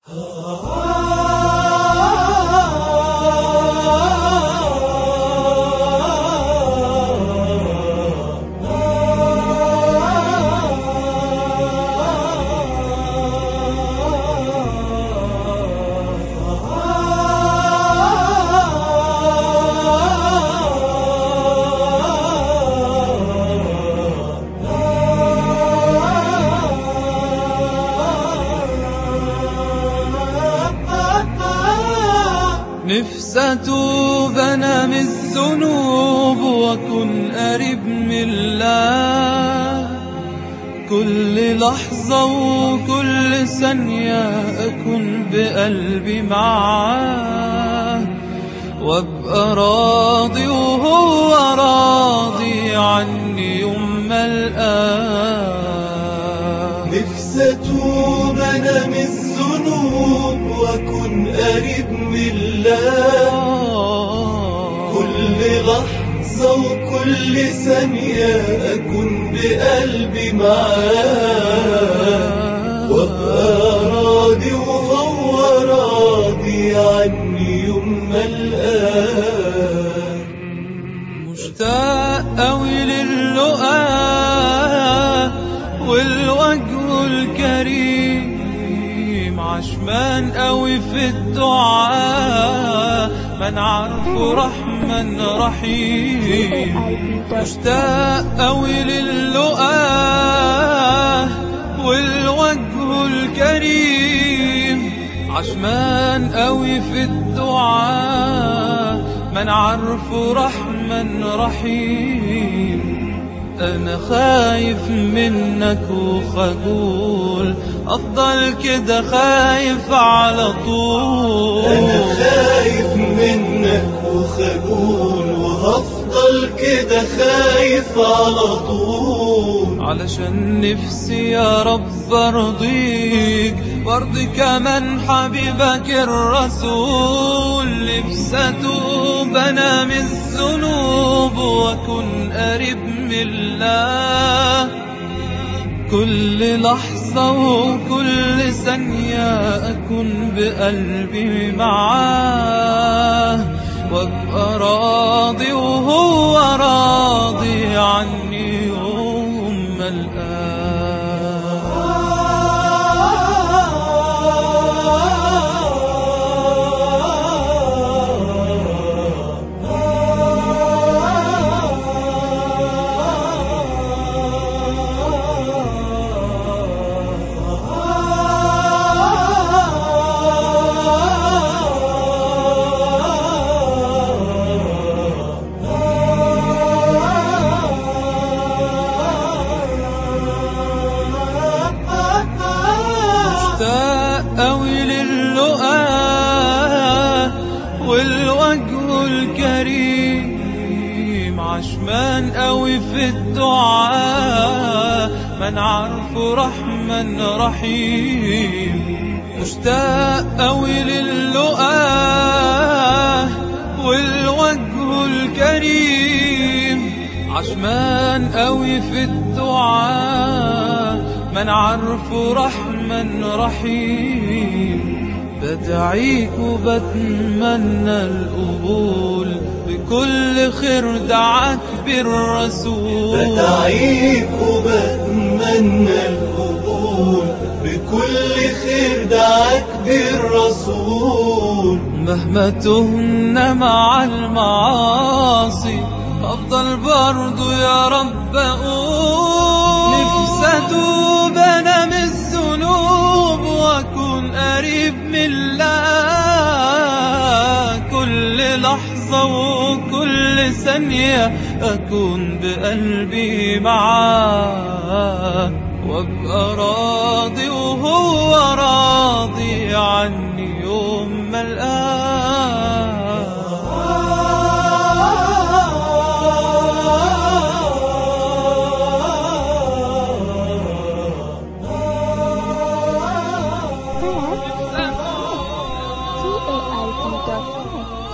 نفسي أتوب أنا من الذنوب وأكون قريب من الله كل لحظة وكل ثانية أكون بقلبي معاه وأبقى راضي وهو راضي عني يوم ما ألقاه نفسي أتوب أنا من الذنوب وأكون قريب من الله كل لحظة وكل ثانية أكون بقلبي معاه وأبقى راضي وهو راضي عني يوم ما ألقاه مشتاق أوي للقاء والوجه الكريم عشمان أوي في الدعاء من عارفه رحمن رحيم مشتاق أوي للقاء والوجه الكريم عشمان أوي في الدعاء من عارفه رحمن رحيم أنا خايف منك وخجول أفضل كده خايف على طول أنا خايف منك وخجول وهفضل كده خايف على طول علشان نفسي يا رب ارضيك وارضي كمان حبيبك الرسول نفسي اتوب انا من الذنوب واكون قريب من الله كل لحظة وكل ثانية أكون بقلبي معاه وأبقى راضي وهو راضي عني يوم ما مشتاق أوي للقاء والوجه الكريم عشمان أوي في الدعاء من عارفه رحمن رحيم مشتاق أوي للقاء والوجه الكريم عشمان قوي في الدعاء من عارفه رحمن رحيم بدعيك وبتمنى القبول بكل خير دعاك بالرسول بدعيك وبتمنى القبول بكل خير دعاك بالرسول مهما تهنا مع المعاصي أفضل برضو يا رب أقول نفسي أتوب أنا من الذنوب وأكون قريب من الله كل لحظة وكل ثانية أكون بقلبي معاه وأبقى راضي وهو راضي عني يوم ما TAIP.net